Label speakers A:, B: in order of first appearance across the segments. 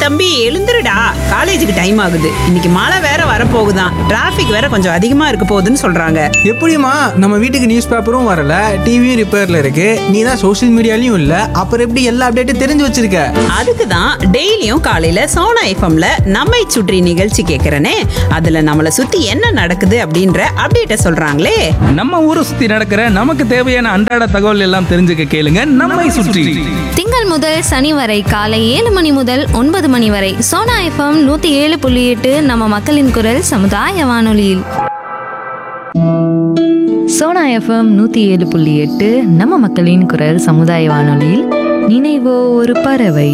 A: தம்பி எழுந்துருடா காலேஜுக்கு டைம் ஆகுது இன்னைக்கு மழை வேற வரப்போகுதான் டிராஃபிக் வேற கொஞ்சம் அதிகமா இருக்க போகுதுன்னு சொல்றாங்க
B: எப்படிம்மா நம்ம வீட்டுக்கு நியூஸ் பேப்பரும் வரல டிவியும் ரிப்பேர்ல இருக்கு நீ தான் சோஷியல் மீடியாலையும் இல்ல அப்புறம் எப்படி எல்லா அப்டேட்டும் தெரிஞ்சு வச்சிருக்க
A: அதுக்கு தான் டெய்லியும் காலையில சோனா எஃப்எம்ல நம்மை சுற்றி நிகழ்ச்சி கேட்கறனே அதுல நம்மள சுத்தி என்ன நடக்குது அப்படின்ற அப்டேட்ட சொல்றாங்களே
C: நம்ம ஊரை சுத்தி நடக்கிற நமக்கு தேவையான அன்றாட தகவல் எல்லாம் தெரிஞ்சுக்க கேளுங்க நம்மை சுற்றி
D: திங்கள் முதல் சனி வரை காலை ஏழு மணி முதல் ஒன்பது மணி வரை சோனா எஃப்எம் நூத்தி ஏழு புள்ளி எட்டு நம்ம மக்களின் குரல் சமுதாய வானொலியில்
E: சோனா எஃப்எம் நூற்றி ஏழு புள்ளி எட்டு நம்ம மக்களின் குரல் சமுதாய வானொலியில் நினைவோ ஒரு பறவை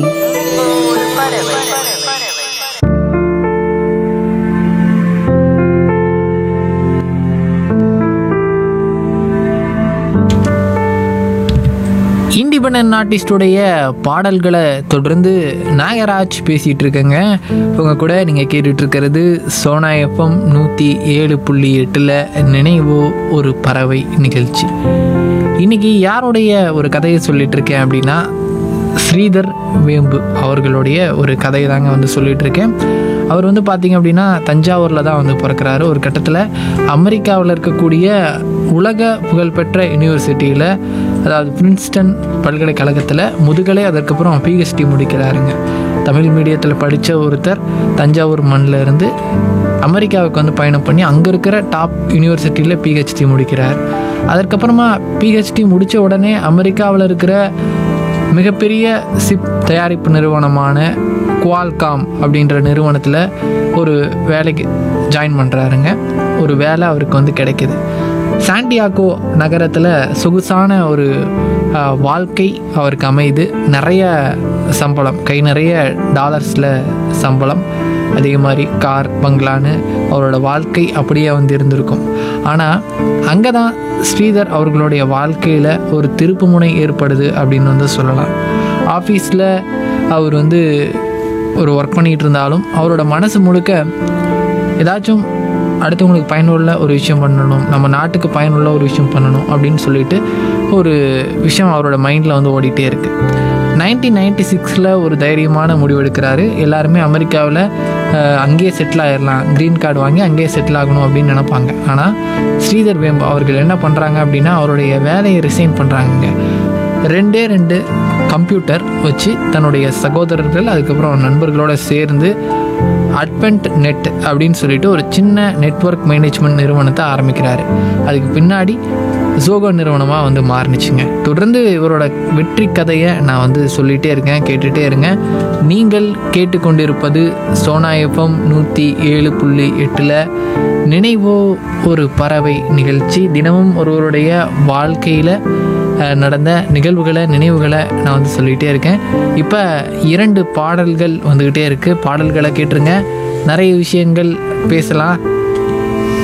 F: இண்டிபெண்ட் ஆர்டிஸ்டுடைய பாடல்களை தொடர்ந்து நாகராஜ் பேசிகிட்டு இருக்கேங்க உங்க கூட நீங்கள் கேட்டுட்டு இருக்கிறது சோனா எஃப்எம் நூற்றி ஏழு புள்ளி எட்டில் நினைவோ ஒரு பறவை நிகழ்ச்சி இன்னைக்கு யாருடைய ஒரு கதையை சொல்லிட்டு இருக்கேன் அப்படின்னா ஸ்ரீதர் வேம்பு அவர்களுடைய ஒரு கதையை தாங்க வந்து சொல்லிட்டு இருக்கேன் அவர் வந்து பார்த்தீங்க அப்படின்னா தஞ்சாவூரில் தான் வந்து பிறக்கிறாரு ஒரு கட்டத்தில் அமெரிக்காவில் இருக்கக்கூடிய உலக புகழ்பெற்ற யூனிவர்சிட்டியில் அதாவது பிரின்ஸ்டன் பல்கலைக்கழகத்தில் முதுகலை அதற்கப்புறம் பிஹெச்டி முடிக்கிறாருங்க தமிழ் மீடியத்தில் படித்த ஒருத்தர் தஞ்சாவூர் மண்ணில் இருந்து அமெரிக்காவுக்கு வந்து பயணம் பண்ணி அங்கே இருக்கிற டாப் யூனிவர்சிட்டியில் பிஹெச்டி முடிக்கிறார் அதற்கப்புறமா பிஹெச்டி முடித்த உடனே அமெரிக்காவில் இருக்கிற மிகப்பெரிய சிப் தயாரிப்பு நிறுவனமான குவால்காம் அப்படின்ற நிறுவனத்தில் ஒரு வேலைக்கு ஜாயின் பண்ணுறாருங்க ஒரு வேலை அவருக்கு வந்து கிடைக்குது சாண்டியாகோ நகரத்தில் சொகுசான ஒரு ஆஹ், வாழ்க்கை அவருக்கு அமையுது நிறைய சம்பளம் கை நிறைய டாலர்ஸில் சம்பளம் அதே மாதிரி கார் பங்களான்னு அவரோட வாழ்க்கை அப்படியே வந்து இருந்திருக்கும் ஆனால் அங்கே தான் ஸ்ரீதர் அவர்களுடைய வாழ்க்கையில் ஒரு திருப்புமுனை ஏற்படுது அப்படின்னு வந்து சொல்லலாம் ஆஃபீஸில் அவர் வந்து ஒரு ஒர்க் பண்ணிகிட்டு இருந்தாலும் அவரோட மனசு முழுக்க ஏதாச்சும் அடுத்தவங்களுக்கு பயனுள்ள ஒரு விஷயம் பண்ணணும் நம்ம நாட்டுக்கு பயனுள்ள ஒரு விஷயம் பண்ணணும் அப்படின்னு சொல்லிட்டு ஒரு விஷயம் அவரோட மைண்டில் வந்து ஓடிட்டே இருக்குது நைன்டீன் நைன்டி சிக்ஸில் ஒரு தைரியமான முடிவு எடுக்கிறாரு எல்லாருமே அமெரிக்காவில் அங்கேயே செட்டில் ஆயிடலாம் க்ரீன் கார்டு வாங்கி அங்கேயே செட்டில் ஆகணும் அப்படின்னு நினைப்பாங்க ஆனால் ஸ்ரீதர் வேம்பு அவர்கள் என்ன பண்ணுறாங்க அப்படின்னா அவருடைய வேலையை ரிசைன் பண்ணுறாங்க ரெண்டே ரெண்டு கம்ப்யூட்டர் வச்சு தன்னுடைய சகோதரர்கள் அதுக்கப்புறம் நண்பர்களோட சேர்ந்து அட்வென்ட் நெட் அப்படின்னு சொல்லிட்டு ஒரு சின்ன நெட்வொர்க் மேனேஜ்மெண்ட் நிறுவனத்தை ஆரம்பிக்கிறாரு அதுக்கு பின்னாடி ஜோகோ நிறுவனமாக வந்து மாறுனுச்சுங்க தொடர்ந்து இவரோட வெற்றி கதையை நான் வந்து சொல்லிகிட்டே இருக்கேன் கேட்டுகிட்டே இருங்க நீங்கள் கேட்டுக்கொண்டிருப்பது சோனா எஃப்எம் நூற்றி ஏழு புள்ளி எட்டில் நினைவோ ஒரு பறவை நிகழ்ச்சி தினமும் ஒருவருடைய வாழ்க்கையில் அஹ், நடந்த நிகழ்வுகளை நினைவுகளை நான் வந்து சொல்லிகிட்டே இருக்கேன் இப்போ இரண்டு பாடல்கள் வந்துக்கிட்டே இருக்குது பாடல்களை கேட்டுருங்க நிறைய விஷயங்கள் பேசலாம்